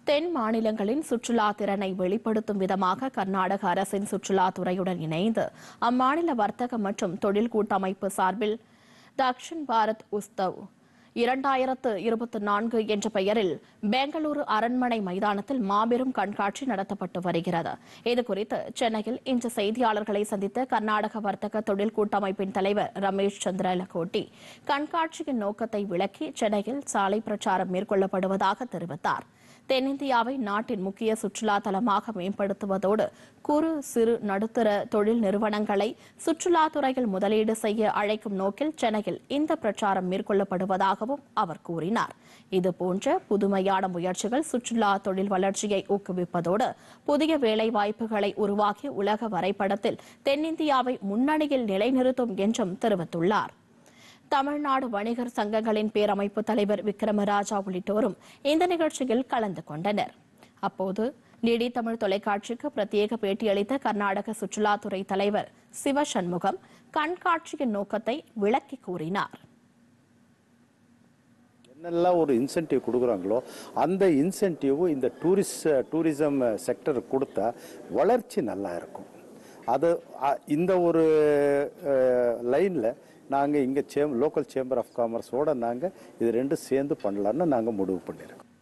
தென் மாநிலங்களின் சுற்றுலா திறனை வெளிப்படுத்தும் விதமாக கர்நாடக அரசின் சுற்றுலாத்துறையுடன் இணைந்து அம்மாநில வர்த்தக மற்றும் தொழில் கூட்டமைப்பு சார்பில் தக்ஷின் பாரத் உஸ்தவ் இரண்டாயிரத்து இருபத்தி நான்கு என்ற பெயரில் பெங்களூரு அரண்மனை மைதானத்தில் மாபெரும் கண்காட்சி நடத்தப்பட்டு வருகிறது இதுகுறித்து சென்னையில் இன்று செய்தியாளர்களை சந்தித்த கர்நாடக வர்த்தக தொழில் கூட்டமைப்பின் தலைவர் ரமேஷ் சந்திர லகோட்டி கண்காட்சியின் நோக்கத்தை விளக்கி சென்னையில் சாலை பிரச்சாரம் மேற்கொள்ளப்படுவதாக தெரிவித்தார் தென்னிந்தியாவை நாட்டின் முக்கிய சுற்றுலா தலமாக மேம்படுத்துவதோடு குறு சிறு நடுத்தர தொழில் நிறுவனங்களை சுற்றுலாத்துறையில் முதலீடு செய்ய அழைக்கும் நோக்கில் சென்னையில் இந்த பிரச்சாரம் மேற்கொள்ளப்படுவதாகவும் அவர் கூறினார் இதுபோன்ற புதுமையான முயற்சிகள் சுற்றுலா தொழில் வளர்ச்சியை ஊக்குவிப்பதோடு புதிய வேலைவாய்ப்புகளை உருவாக்கி உலக வரைபடத்தில் தென்னிந்தியாவை முன்னணியில் நிலைநிறுத்தும் என்றும் தெரிவித்துள்ளார் தமிழ்நாடு வணிகர் சங்கங்களின் பேரமைப்பு தலைவர் விக்ரமராஜா உள்ளிட்டோரும் இந்த நிகழ்ச்சியில் கலந்து கொண்டனர் அப்போது டிடி தமிழ் தொலைக்காட்சிக்கு பிரத்யேக பேட்டியளித்த கர்நாடக சுற்றுலாத்துறை தலைவர் சிவசண்முகம் கண்காட்சியின் நோக்கத்தை விளக்கி கூறினார் என்னெல்லாம் ஒரு இன்சென்டிவ் கொடுக்குறாங்களோ அந்த இன்சென்டிவ் இந்த டூரிஸ்ட் டூரிசம் செக்டர் கொடுத்தா வளர்ச்சி நல்லா இருக்கும் அது அ- இந்த ஒரு லைனில் நாங்கள் இங்கே சேம் லோக்கல் சேம்பர் ஆஃப் காமர்ஸோட நாங்கள் இது ரெண்டும் சேர்ந்து பண்ணலான்னு நாங்கள் முடிவு பண்ணியிருக்கோம்